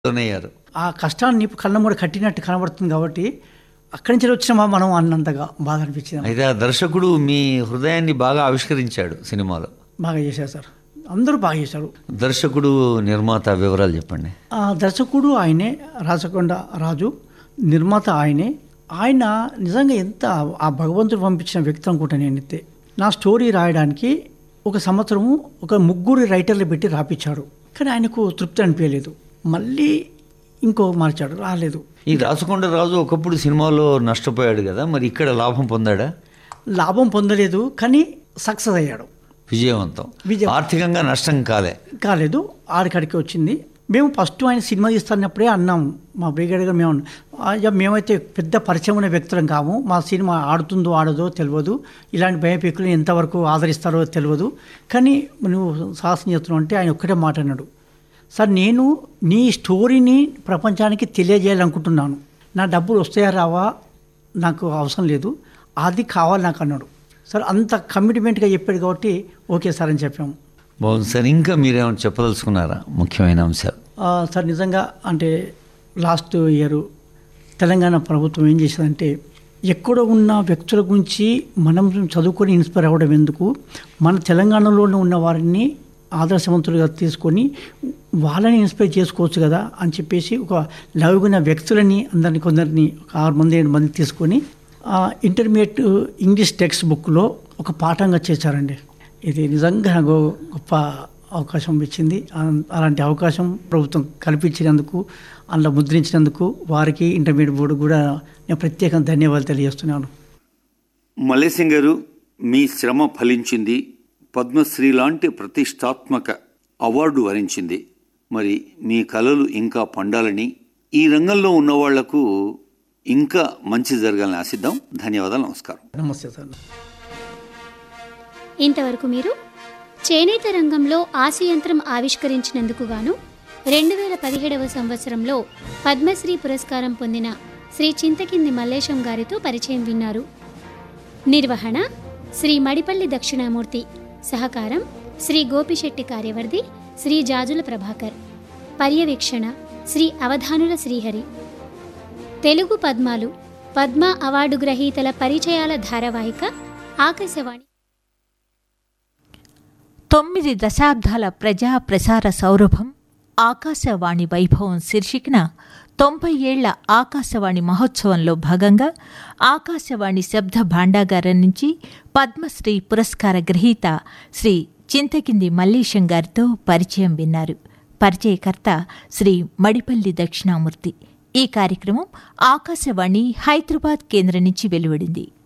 లోనయ్యారు ఆ కష్టాన్ని కళ్ళమూడ కట్టినట్టు కనబడుతుంది కాబట్టి అక్కడి నుంచి వచ్చినామా మనం అన్నంతగా బాగా అనిపించింది అయితే ఆ దర్శకుడు మీ హృదయాన్ని బాగా ఆవిష్కరించాడు సినిమాలో బాగా చేశారు సార్ అందరూ బాగా చేశారు దర్శకుడు నిర్మాత వివరాలు చెప్పండి ఆ దర్శకుడు ఆయనే రాచకొండ రాజు నిర్మాత ఆయనే ఆయన నిజంగా ఎంత ఆ భగవంతుడు పంపించిన వ్యక్తి అనుకుంటా నేనైతే నా స్టోరీ రాయడానికి ఒక సంవత్సరము ఒక ముగ్గురు రైటర్లు పెట్టి రాపించాడు కానీ ఆయనకు తృప్తి అనిపించలేదు మళ్ళీ ఇంకో మార్చాడు రాలేదు ఈ రాచకొండ రాజు ఒకప్పుడు సినిమాలో నష్టపోయాడు కదా మరి ఇక్కడ లాభం పొందాడా లాభం పొందలేదు కానీ సక్సెస్ అయ్యాడు విజయవంతం విజయం. ఆర్థికంగా నష్టం కాలే కాలేదు ఆడికాడికి వచ్చింది మేము ఫస్ట్ ఆయన సినిమా తీస్తున్నప్పుడే అన్నాం మా బ్రిగేడ్ గారు మేము అయ్యా మేమైతే పెద్ద పరిచయం ఉన్న వ్యక్తులం కాము మా సినిమా ఆడుతుందో ఆడదో తెలియదు ఇలాంటి భయపీకులు ఎంతవరకు ఆదరిస్తారో తెలియదు కానీ నువ్వు సాహసం చేస్తున్నావు అంటే ఆయన ఒక్కటే మాట అన్నాడు సార్ నేను నీ స్టోరీని ప్రపంచానికి తెలియజేయాలనుకుంటున్నాను నా డబ్బులు వస్తాయా రావా నాకు అవసరం లేదు అది కావాలి నాకు అన్నాడు సార్ అంత కమిట్మెంట్గా చెప్పాడు కాబట్టి ఓకే సార్ అని చెప్పాము బాగుంది సార్ ఇంకా మీరేమైనా చెప్పదలుచుకున్నారా ముఖ్యమైన అంశాలు ఆ, సార్ నిజంగా అంటే లాస్ట్ ఇయర్ తెలంగాణ ప్రభుత్వం ఏం చేసిందంటే ఎక్కడో ఉన్న వ్యక్తుల గురించి మనం చదువుకొని ఇన్స్పైర్ అవ్వడం ఎందుకు మన తెలంగాణలోనే ఉన్న వారిని ఆదర్శవంతులుగా తీసుకొని వాళ్ళని ఇన్స్పైర్ చేసుకోవచ్చు కదా అని చెప్పేసి ఒక లవ్గున్న వ్యక్తులని అందరిని కొందరిని ఒక ఆరు మంది ఏడు మంది తీసుకొని ఆ, ఇంటర్మీడియట్ ఇంగ్లీష్ టెక్స్ట్ బుక్లో ఒక పాఠంగా చేశారండి ఇది నిజంగా నాకు గొప్ప అవకాశం ఇచ్చింది అలా- అలాంటి అవకాశం ప్రభుత్వం కల్పించినందుకు అందులో ముద్రించినందుకు వారికి ఇంటర్మీడియట్ బోర్డు కూడా నేను ప్రత్యేకంగా ధన్యవాదాలు తెలియజేస్తున్నాను మల్లేశం గారు మీ శ్రమ ఫలించింది పద్మశ్రీ లాంటి ప్రతిష్టాత్మక అవార్డు వరించింది మరి మీ కళలు ఇంకా పండాలని ఈ రంగంలో ఉన్న వాళ్లకు ఇంకా మంచి జరగాలని ఆశిద్దాం ధన్యవాదాలు నమస్కారం నమస్తే సార్ ఇంతవరకు మీరు చేనేత రంగంలో ఆశయంత్రం ఆవిష్కరించినందుకు గాను రెండు వేల పదిహేడవ సంవత్సరంలో పద్మశ్రీ పురస్కారం పొందిన శ్రీ చింతకింది మల్లేశం గారితో పరిచయం విన్నారు నిర్వహణ శ్రీ మడిపల్లి దక్షిణామూర్తి సహకారం శ్రీ గోపిశెట్టి కార్యవర్ధి శ్రీ జాజుల ప్రభాకర్ పర్యవేక్షణ శ్రీ అవధానుల శ్రీహరి తెలుగు పద్మాలు పద్మ అవార్డు గ్రహీతల పరిచయాల ధారావాహిక ఆకాశవాణి తొమ్మిది దశాబ్దాల ప్రజా ప్రసార సౌరభం ఆకాశవాణి వైభవం శీర్షికన తొంభై ఏళ్ల ఆకాశవాణి మహోత్సవంలో భాగంగా ఆకాశవాణి శబ్ద భాండాగారం నుంచి పద్మశ్రీ పురస్కార గ్రహీత శ్రీ చింతకింది మల్లేశం గారితో పరిచయం విన్నారు పరిచయకర్త శ్రీ మడిపల్లి దక్షిణామూర్తి ఈ కార్యక్రమం ఆకాశవాణి హైదరాబాద్ కేంద్రం నుంచి వెలువడింది